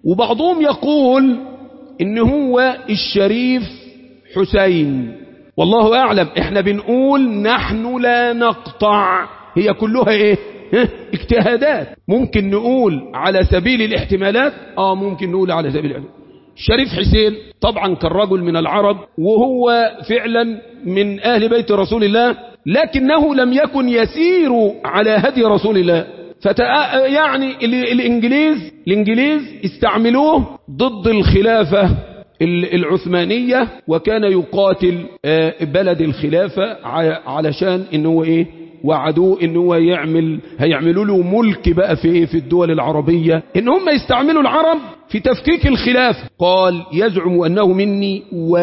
وبعضهم يقول إن هو الشريف حسين والله أعلم احنا بنقول نحن لا نقطع هي كلها ايه ها؟ اجتهادات ممكن نقول على سبيل الاحتمالات اه ممكن نقول على سبيل الاحتمالات شريف حسين طبعا كان رجل من العرب وهو فعلا من أهل بيت رسول الله لكنه لم يكن يسير على هدي رسول الله فتأ... يعني ال- الإنجليز الإنجليز استعملوه ضد الخلافة ال- العثمانية وكان يقاتل آه، بلد الخلافة ع- علشان إن هو إيه وعدوه ان هو يعمل هيعملوا له ملك بقى في ايه في الدول العربية ان هم يستعملوا العرب في تفكيك الخلاف قال يزعم انه مني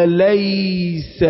وليس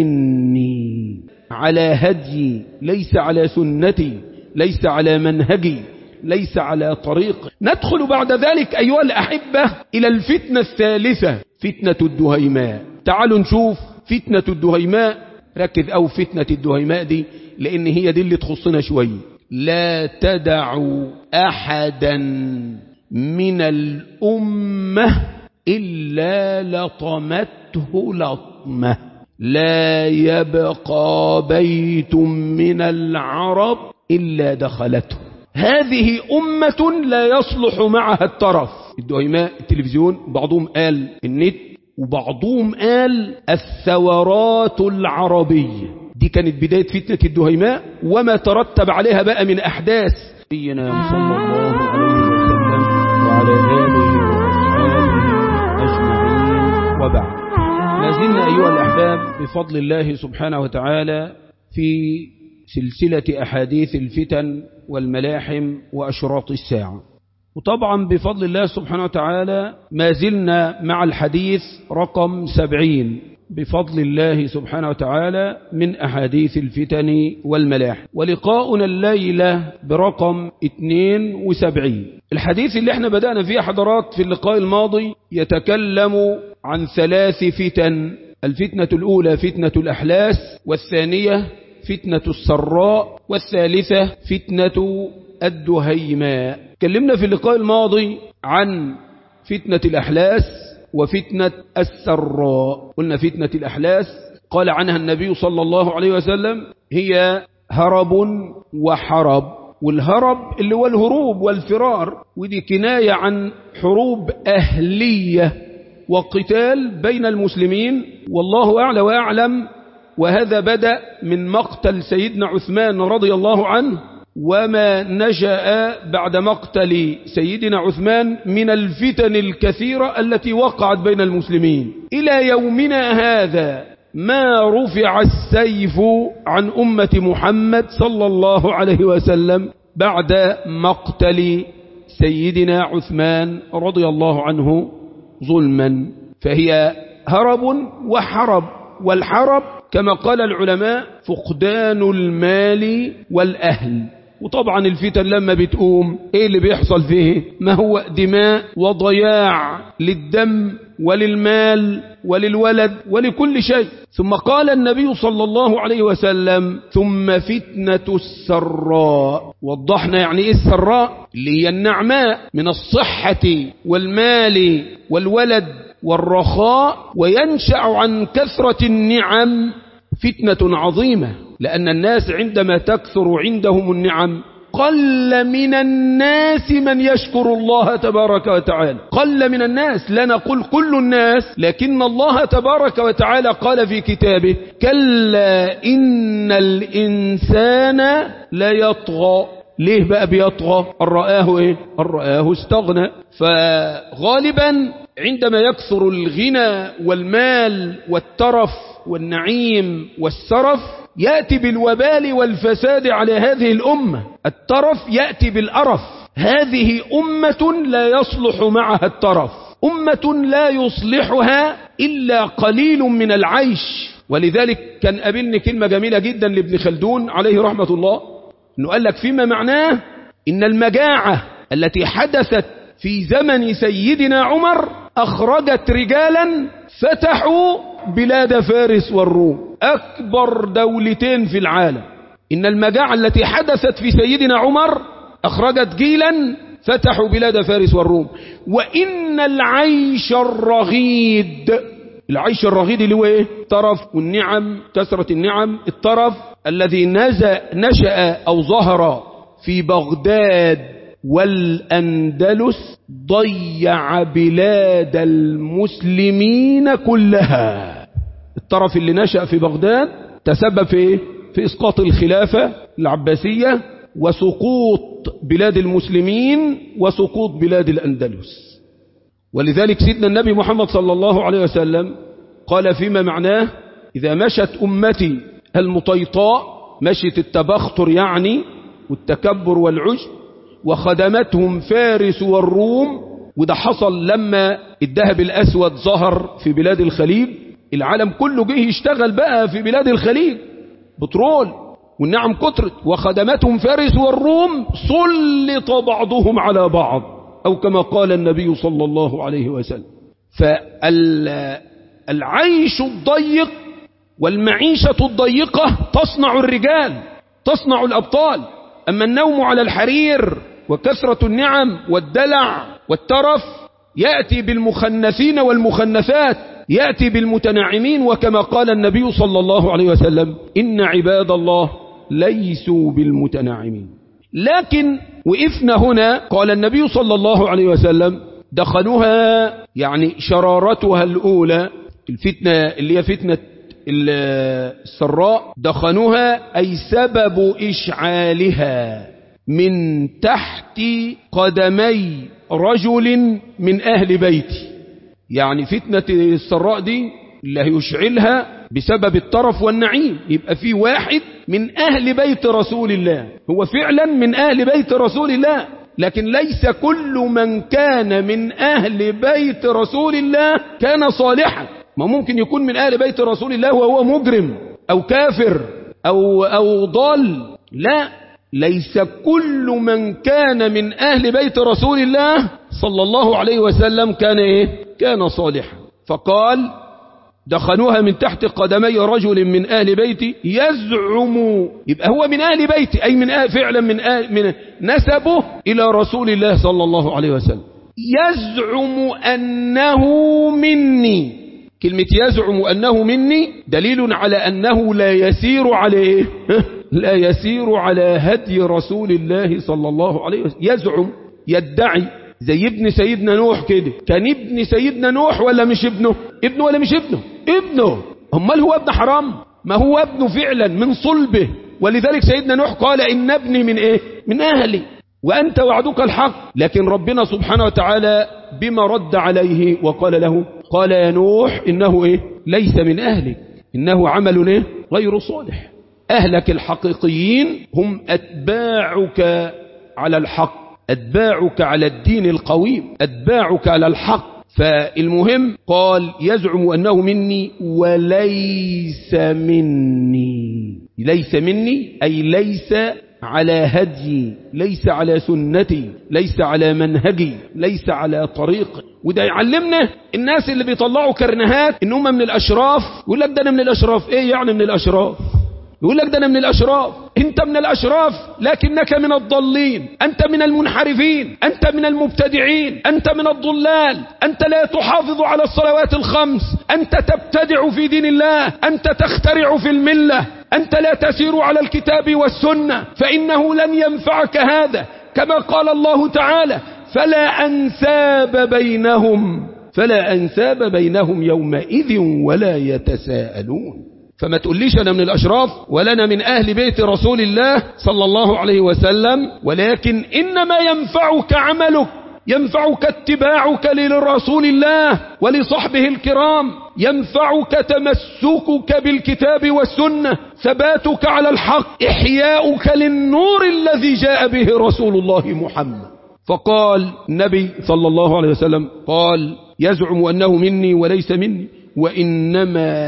مني على هدي ليس على سنتي ليس على منهجي ليس على طريق ندخل بعد ذلك أيها الأحبة إلى الفتنة الثالثة فتنة الدهيماء تعالوا نشوف فتنة الدهيماء ركز أو فتنة الدهيماء دي لأن هي دي اللي تخصنا شوية لا تدعوا أحدا من الأمة إلا لطمته لطمة لا يبقى بيت من العرب إلا دخلته هذه أمة لا يصلح معها الترف الدهيماء التلفزيون بعضهم قال النت وبعضهم قال الثورات العربية دي كانت بداية فتنة الدهيماء وما ترتب عليها بقى من أحداث نبينا صلى الله عليه وسلم وعلى آله وأصحابه أجمعين وبعد ما زلنا أيها الأحباب بفضل الله سبحانه وتعالى في سلسلة أحاديث الفتن والملاحم وأشراط الساعة وطبعا بفضل الله سبحانه وتعالى ما زلنا مع الحديث رقم سبعين بفضل الله سبحانه وتعالى من أحاديث الفتن والملاحم ولقاؤنا الليلة برقم 72 الحديث اللي احنا بدأنا فيه حضرات في اللقاء الماضي يتكلم عن ثلاث فتن الفتنة الأولى فتنة الأحلاس والثانية فتنة السراء والثالثة فتنة الدهيماء تكلمنا في اللقاء الماضي عن فتنة الأحلاس وفتنة السراء قلنا فتنة الأحلاس قال عنها النبي صلى الله عليه وسلم هي هرب وحرب والهرب اللي هو الهروب والفرار ودي كناية عن حروب أهلية وقتال بين المسلمين والله أعلى وأعلم وهذا بدأ من مقتل سيدنا عثمان رضي الله عنه وما نشأ بعد مقتل سيدنا عثمان من الفتن الكثيرة التي وقعت بين المسلمين إلى يومنا هذا ما رفع السيف عن أمة محمد صلى الله عليه وسلم بعد مقتل سيدنا عثمان رضي الله عنه ظلما فهي هرب وحرب والحرب كما قال العلماء فقدان المال والأهل وطبعا الفتن لما بتقوم ايه اللي بيحصل فيه ما هو دماء وضياع للدم وللمال وللولد ولكل شيء ثم قال النبي صلى الله عليه وسلم ثم فتنة السراء وضحنا يعني ايه السراء اللي هي النعماء من الصحة والمال والولد والرخاء وينشأ عن كثرة النعم فتنة عظيمة لأن الناس عندما تكثر عندهم النعم قل من الناس من يشكر الله تبارك وتعالى قل من الناس لا نقول كل الناس لكن الله تبارك وتعالى قال في كتابه كلا إن الإنسان ليطغى ليه بقى بيطغى الرآه ايه الرآه استغنى فغالبا عندما يكثر الغنى والمال والترف والنعيم والسرف يأتي بالوبال والفساد على هذه الأمة الترف يأتي بالأرف هذه أمة لا يصلح معها الترف أمة لا يصلحها إلا قليل من العيش ولذلك كان قابلني كلمة جميلة جدا لابن خلدون عليه رحمة الله أنه قال لك فيما معناه إن المجاعة التي حدثت في زمن سيدنا عمر أخرجت رجالا فتحوا بلاد فارس والروم أكبر دولتين في العالم إن المجاعة التي حدثت في سيدنا عمر أخرجت جيلا فتحوا بلاد فارس والروم وإن العيش الرغيد العيش الرغيد اللي هو ايه الطرف والنعم كثرة النعم الطرف الذي نشأ أو ظهر في بغداد والأندلس ضيع بلاد المسلمين كلها الطرف اللي نشأ في بغداد تسبب في ايه في إسقاط الخلافة العباسية وسقوط بلاد المسلمين وسقوط بلاد الأندلس ولذلك سيدنا النبي محمد صلى الله عليه وسلم قال فيما معناه إذا مشت أمتي المطيطاء مشت التبختر يعني والتكبر والعجب وخدمتهم فارس والروم وده حصل لما الذهب الأسود ظهر في بلاد الخليج العالم كله جه يشتغل بقى في بلاد الخليج بترول والنعم كترت وخدمتهم فارس والروم سلط بعضهم على بعض أو كما قال النبي صلى الله عليه وسلم فالعيش الضيق والمعيشة الضيقة تصنع الرجال تصنع الأبطال أما النوم على الحرير وكثرة النعم والدلع والترف يأتي بالمخنثين والمخنثات يأتي بالمتنعمين وكما قال النبي صلى الله عليه وسلم إن عباد الله ليسوا بالمتنعمين لكن وقفنا هنا قال النبي صلى الله عليه وسلم دخلوها يعني شرارتها الأولى الفتنة اللي هي فتنة السراء دخنوها أي سبب إشعالها من تحت قدمي رجل من أهل بيتي يعني فتنة السراء دي اللي هيشعلها بسبب الطرف والنعيم يبقى في واحد من أهل بيت رسول الله هو فعلا من أهل بيت رسول الله لكن ليس كل من كان من أهل بيت رسول الله كان صالحا ما ممكن يكون من أهل بيت رسول الله وهو مجرم أو كافر أو, أو ضال لا ليس كل من كان من أهل بيت رسول الله صلى الله عليه وسلم كان إيه؟ كان صالحا فقال دخلوها من تحت قدمي رجل من أهل بيتي يزعم يبقى هو من أهل بيتي أي من أهل فعلا من, أهل من نسبه إلى رسول الله صلى الله عليه وسلم يزعم أنه مني كلمة يزعم أنه مني دليل على أنه لا يسير عليه لا يسير على هدي رسول الله صلى الله عليه وسلم يزعم يدعي زي ابن سيدنا نوح كده كان ابن سيدنا نوح ولا مش ابنه ابنه ولا مش ابنه ابنه امال هو ابن حرام ما هو ابنه فعلا من صلبه ولذلك سيدنا نوح قال ان ابني من ايه من اهلي وانت وعدك الحق لكن ربنا سبحانه وتعالى بما رد عليه وقال له قال يا نوح انه ايه ليس من اهلك انه عمل ايه غير صالح اهلك الحقيقيين هم اتباعك على الحق أتباعك على الدين القويم أتباعك على الحق فالمهم قال يزعم أنه مني وليس مني ليس مني أي ليس على هدي ليس على سنتي ليس على منهجي ليس على طريق وده يعلمنا الناس اللي بيطلعوا كرنهات ان هم من الاشراف يقول لك ده انا من الاشراف ايه يعني من الاشراف يقول لك ده انا من الاشراف انت من الاشراف لكنك من الضالين انت من المنحرفين انت من المبتدعين انت من الضلال انت لا تحافظ على الصلوات الخمس انت تبتدع في دين الله انت تخترع في المله انت لا تسير على الكتاب والسنه فانه لن ينفعك هذا كما قال الله تعالى فلا انساب بينهم فلا انساب بينهم يومئذ ولا يتساءلون فما تقوليش أنا من الأشراف ولا أنا من أهل بيت رسول الله صلى الله عليه وسلم ولكن إنما ينفعك عملك ينفعك اتباعك لرسول الله ولصحبه الكرام ينفعك تمسكك بالكتاب والسنة ثباتك على الحق إحياؤك للنور الذي جاء به رسول الله محمد فقال النبي صلى الله عليه وسلم قال يزعم أنه مني وليس مني وإنما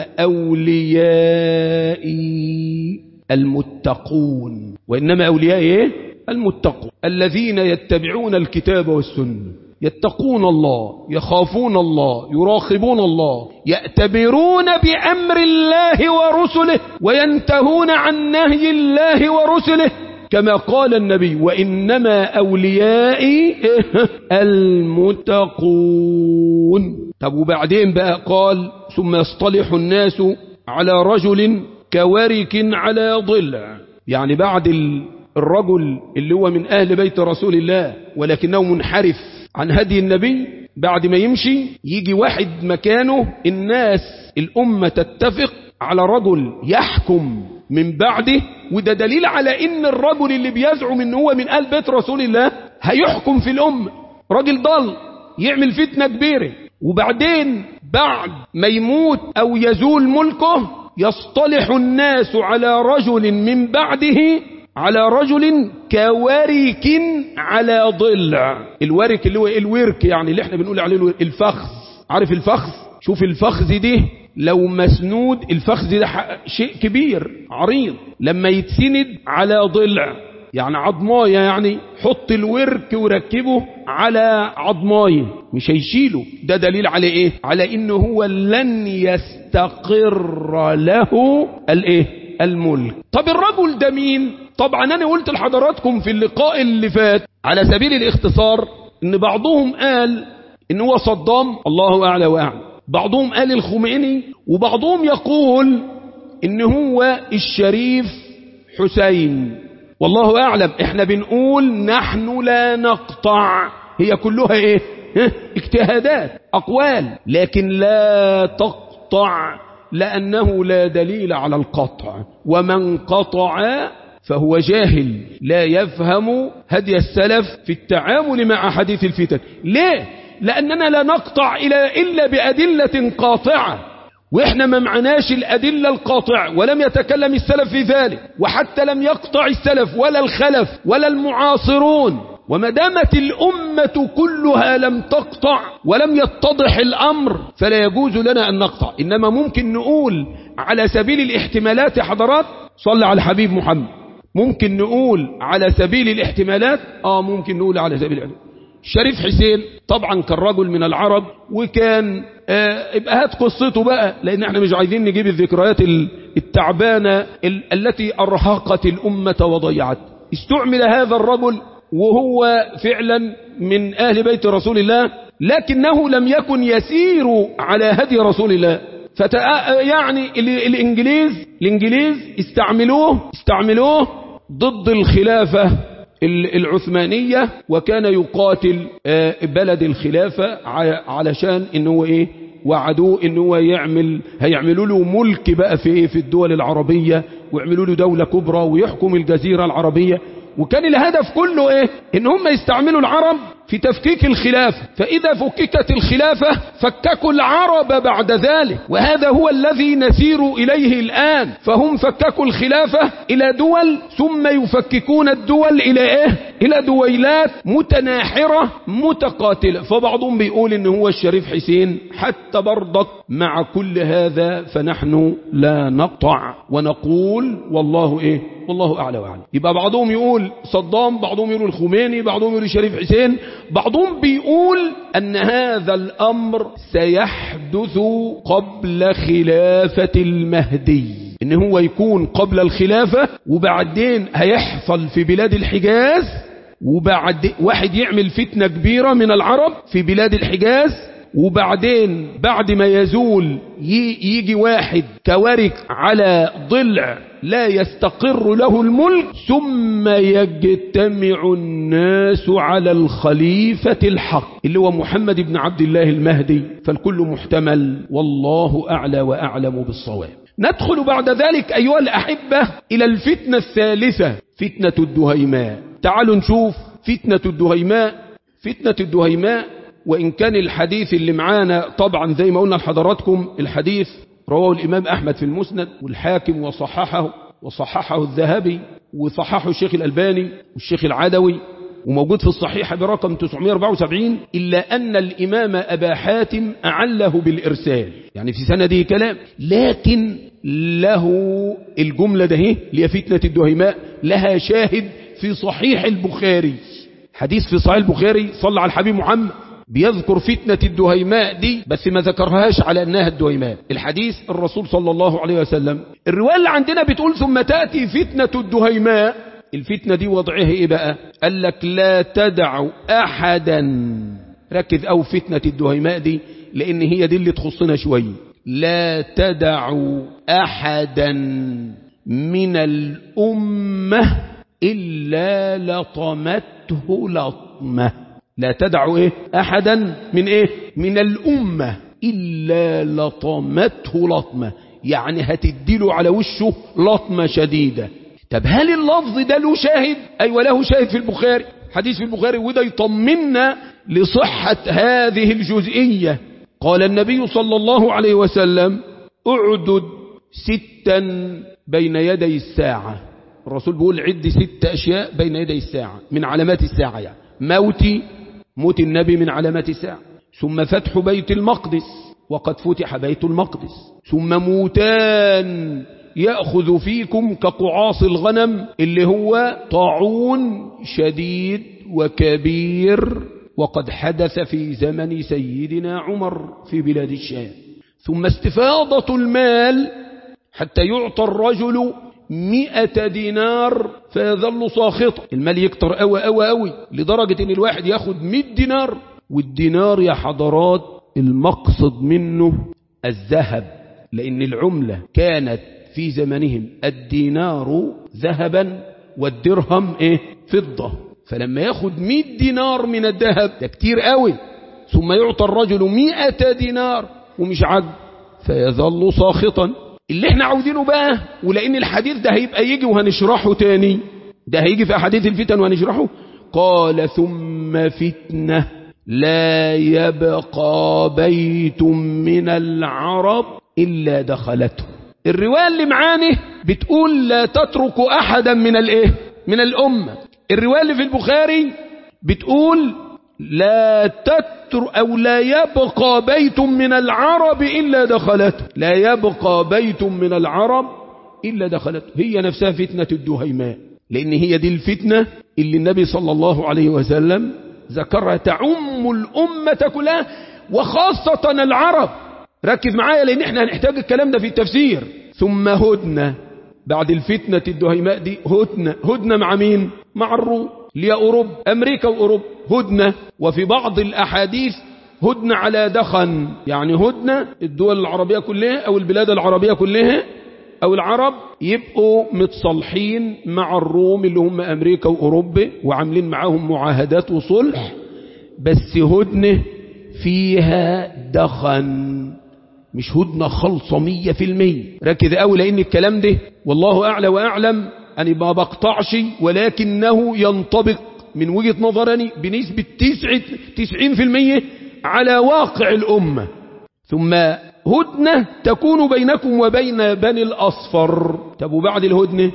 أوليائي المتقون وإنما أوليائي إيه؟ المتقون الذين يتبعون الكتاب والسنة يتقون الله يخافون الله يراقبون الله يأتبرون بأمر الله ورسله وينتهون عن نهي الله ورسله كما قال النبي وإنما أوليائي المتقون طب وبعدين بقى قال ثم يصطلح الناس على رجل كورك على ضلع يعني بعد الرجل اللي هو من أهل بيت رسول الله ولكنه منحرف عن هدي النبي بعد ما يمشي يجي واحد مكانه الناس الأمة تتفق على رجل يحكم من بعده وده دليل على ان الرجل اللي بيزعم ان هو من آل بيت رسول الله هيحكم في الأمة راجل ضل يعمل فتنة كبيرة وبعدين بعد ما يموت أو يزول ملكه يصطلح الناس على رجل من بعده على رجل كورك على ضلع الورك اللي هو الورك يعني اللي احنا بنقول عليه الفخذ عارف الفخذ شوف الفخذ دي لو مسنود الفخذ ده شيء كبير عريض لما يتسند على ضلع يعني عضماية يعني حط الورك وركبه على عضماية مش هيشيله ده دليل على ايه على انه هو لن يستقر له الايه الملك طب الرجل ده مين طبعا انا قلت لحضراتكم في اللقاء اللي فات على سبيل الاختصار ان بعضهم قال ان هو صدام الله اعلى واعلم بعضهم قال الخميني وبعضهم يقول ان هو الشريف حسين والله اعلم احنا بنقول نحن لا نقطع هي كلها ايه اجتهادات اقوال لكن لا تقطع لانه لا دليل على القطع ومن قطع فهو جاهل لا يفهم هدي السلف في التعامل مع حديث الفتن ليه لأننا لا نقطع إلى إلا بأدلة قاطعة وإحنا ما معناش الأدلة القاطعة ولم يتكلم السلف في ذلك وحتى لم يقطع السلف ولا الخلف ولا المعاصرون وما دامت الأمة كلها لم تقطع ولم يتضح الأمر فلا يجوز لنا أن نقطع إنما ممكن نقول على سبيل الاحتمالات حضرات صلى على الحبيب محمد ممكن نقول على سبيل الاحتمالات آه ممكن نقول على سبيل الاحتمالات شريف حسين طبعا كان رجل من العرب وكان آه ابقى هات قصته بقى لان احنا مش عايزين نجيب الذكريات التعبانة ال التي ارهقت الامة وضيعت استعمل هذا الرجل وهو فعلا من اهل بيت رسول الله لكنه لم يكن يسير على هدي رسول الله فتا يعني الانجليز الانجليز استعملوه استعملوه ضد الخلافة العثمانية وكان يقاتل بلد الخلافة علشان ان هو ايه وعدوه ان هو يعمل هيعملوا له ملك بقى في ايه في الدول العربية ويعملوا له دولة كبرى ويحكم الجزيرة العربية وكان الهدف كله ايه ان هم يستعملوا العرب في تفكيك الخلافة فإذا فككت الخلافة فككوا العرب بعد ذلك وهذا هو الذي نسير إليه الآن فهم فككوا الخلافة إلى دول ثم يفككون الدول إلى إيه إلى دويلات متناحرة متقاتلة فبعضهم بيقول إن هو الشريف حسين حتى برضك مع كل هذا فنحن لا نقطع ونقول والله إيه والله أعلى وأعلم يبقى بعضهم يقول صدام بعضهم يقول الخميني بعضهم يقول الشريف حسين بعضهم بيقول أن هذا الأمر سيحدث قبل خلافة المهدي إن هو يكون قبل الخلافة وبعدين هيحصل في بلاد الحجاز وبعد واحد يعمل فتنة كبيرة من العرب في بلاد الحجاز وبعدين بعد ما يزول يجي واحد كورك على ضلع لا يستقر له الملك ثم يجتمع الناس على الخليفة الحق اللي هو محمد بن عبد الله المهدي فالكل محتمل والله أعلى وأعلم بالصواب ندخل بعد ذلك أيها الأحبة إلى الفتنة الثالثة فتنة الدهيماء تعالوا نشوف فتنة الدهيماء فتنة الدهيماء وإن كان الحديث اللي معانا طبعا زي ما قلنا لحضراتكم الحديث رواه الإمام أحمد في المسند والحاكم وصححه وصححه الذهبي وصححه الشيخ الألباني والشيخ العدوي وموجود في الصحيحة برقم 974 إلا أن الإمام أبا حاتم أعله بالإرسال يعني في سنده كلام لكن له الجملة ده هي اللي فتنة الدهيماء لها شاهد في صحيح البخاري حديث في صحيح البخاري صلى على الحبيب محمد بيذكر فتنة الدهيماء دي بس ما ذكرهاش على أنها الدهيماء الحديث الرسول صلى الله عليه وسلم الرواية اللي عندنا بتقول ثم تأتي فتنة الدهيماء الفتنة دي وضعها ايه بقى قال لك لا تدع احدا ركز او فتنة الدهيماء دي لان هي دي اللي تخصنا شوية لا تدع احدا من الامة الا لطمته لطمة لا تدع ايه احدا من ايه من الامة الا لطمته لطمة يعني هتديله على وشه لطمة شديدة طب هل اللفظ ده له شاهد ايوه له شاهد في البخاري حديث في البخاري وده يطمنا لصحة هذه الجزئية قال النبي صلى الله عليه وسلم اعدد ستا بين يدي الساعة الرسول بيقول عد ست أشياء بين يدي الساعة من علامات الساعة يعني موتي موت النبي من علامات الساعة ثم فتح بيت المقدس وقد فتح بيت المقدس ثم موتان يأخذ فيكم كقعاص الغنم اللي هو طاعون شديد وكبير وقد حدث في زمن سيدنا عمر في بلاد الشام ثم استفاضة المال حتى يعطى الرجل مئة دينار فيظل ساخطا المال يكتر أوي أوي أوي لدرجة ان الواحد ياخد مئة دينار والدينار يا حضرات المقصد منه الذهب لأن العملة كانت في زمنهم الدينار ذهبا والدرهم ايه فضة فلما ياخد مئة دينار من الذهب ده كتير قوي ثم يعطى الرجل مئة دينار ومش عد فيظل ساخطا اللي احنا عاوزينه بقى ولان الحديث ده هيبقى يجي وهنشرحه تاني ده هيجي في احاديث الفتن وهنشرحه قال ثم فتنة لا يبقى بيت من العرب إلا دخلته الرواية اللي معاني بتقول لا تترك أحدا من الايه من الأمة الرواية اللي في البخاري بتقول لا تتر أو لا يبقى بيت من العرب إلا دخلته لا يبقى بيت من العرب إلا دخلته هي نفسها فتنة الدهيماء لأن هي دي الفتنة اللي النبي صلى الله عليه وسلم ذكرها تعم الأمة كلها وخاصة العرب ركز معايا لأن احنا هنحتاج الكلام ده في التفسير ثم هدنة بعد الفتنة الدهيماء دي هدنة هدنة مع مين مع الروم اللي هي أوروبا أمريكا وأوروبا هدنة وفي بعض الأحاديث هدنة على دخن يعني هدنة الدول العربية كلها أو البلاد العربية كلها أو العرب يبقوا متصالحين مع الروم اللي هم أمريكا وأوروبا وعاملين معاهم معاهدات وصلح بس هدنة فيها دخن مش هدنة خلصة مية في المية ركز قوي لأن الكلام ده والله أعلى وأعلم أنا ما بقطعش ولكنه ينطبق من وجهة نظرني بنسبة تسعة تسعين في المية على واقع الأمة ثم هدنة تكون بينكم وبين بني الأصفر طب وبعد الهدنة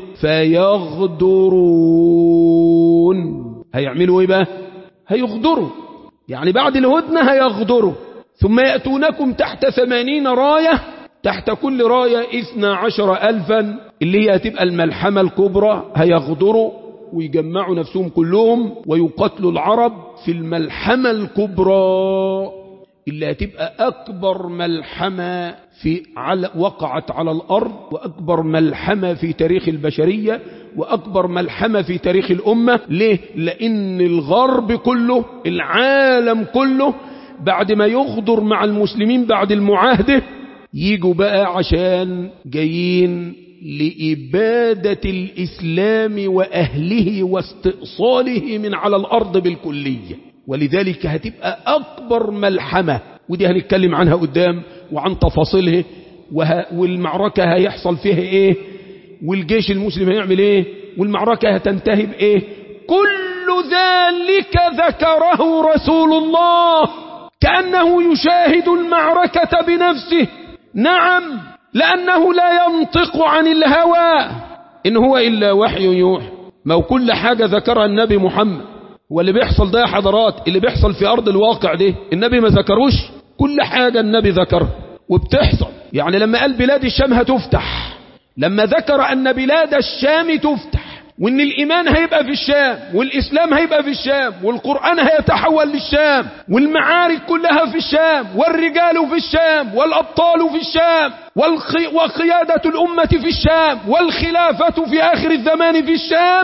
فيغدرون هيعملوا ايه بقى هيغدروا يعني بعد الهدنة هيغدروا ثم يأتونكم تحت ثمانين راية تحت كل راية اثنى عشر ألفا اللي هي هتبقى الملحمة الكبرى هيغدروا ويجمعوا نفسهم كلهم ويقتلوا العرب في الملحمة الكبرى اللي هتبقى أكبر ملحمة في على وقعت على الأرض وأكبر ملحمة في تاريخ البشرية وأكبر ملحمة في تاريخ الأمة ليه؟ لأن الغرب كله العالم كله بعد ما يغدر مع المسلمين بعد المعاهدة يجوا بقى عشان جايين لإبادة الإسلام وأهله واستئصاله من على الأرض بالكلية ولذلك هتبقى أكبر ملحمة ودي هنتكلم عنها قدام وعن تفاصيلها وه... والمعركة هيحصل فيها ايه والجيش المسلم هيعمل ايه والمعركة هتنتهي بايه كل ذلك ذكره رسول الله كأنه يشاهد المعركة بنفسه نعم لأنه لا ينطق عن الهوى إن هو إلا وحي يوحى ما كل حاجة ذكرها النبي محمد واللي بيحصل ده يا حضرات اللي بيحصل في أرض الواقع ده النبي ما ذكروش كل حاجة النبي ذكرها وبتحصل يعني لما قال بلاد الشام هتفتح لما ذكر أن بلاد الشام تفتح وان الإيمان هيبقى في الشام والإسلام هيبقى في الشام والقرآن هيتحول للشام والمعارك كلها في الشام والرجال في الشام والأبطال في الشام والخي وقيادة الأمة في الشام والخلافة في آخر الزمان في الشام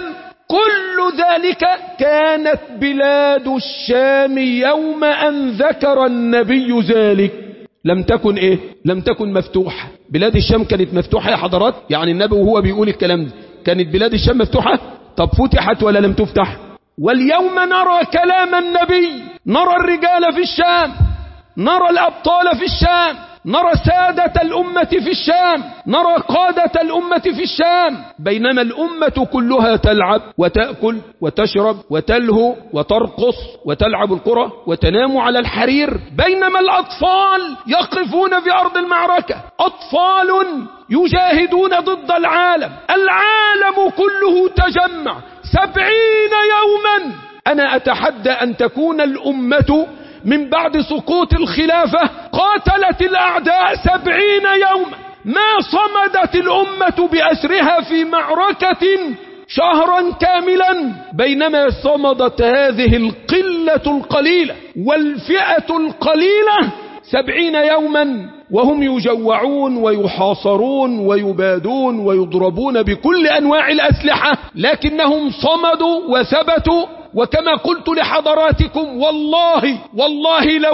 كل ذلك كانت بلاد الشام يوم أن ذكر النبي ذلك لم تكن ايه لم تكن مفتوحة بلاد الشام كانت مفتوحة يا حضرات يعني النبي وهو بيقول الكلام ده كانت بلاد الشام مفتوحة طب فتحت ولا لم تفتح واليوم نرى كلام النبي نرى الرجال في الشام نرى الأبطال في الشام نرى سادة الأمة في الشام نرى قادة الأمة في الشام بينما الأمة كلها تلعب وتأكل وتشرب وتلهو وترقص وتلعب القرى وتنام على الحرير بينما الأطفال يقفون في أرض المعركة أطفال يجاهدون ضد العالم العالم كله تجمع سبعين يوما أنا أتحدى أن تكون الأمة من بعد سقوط الخلافة قاتلت الأعداء سبعين يوما ما صمدت الأمة بأسرها في معركة شهرا كاملا بينما صمدت هذه القلة القليلة والفئة القليلة سبعين يوما وهم يجوعون ويحاصرون ويبادون ويضربون بكل أنواع الأسلحة لكنهم صمدوا وثبتوا وكما قلت لحضراتكم والله والله لو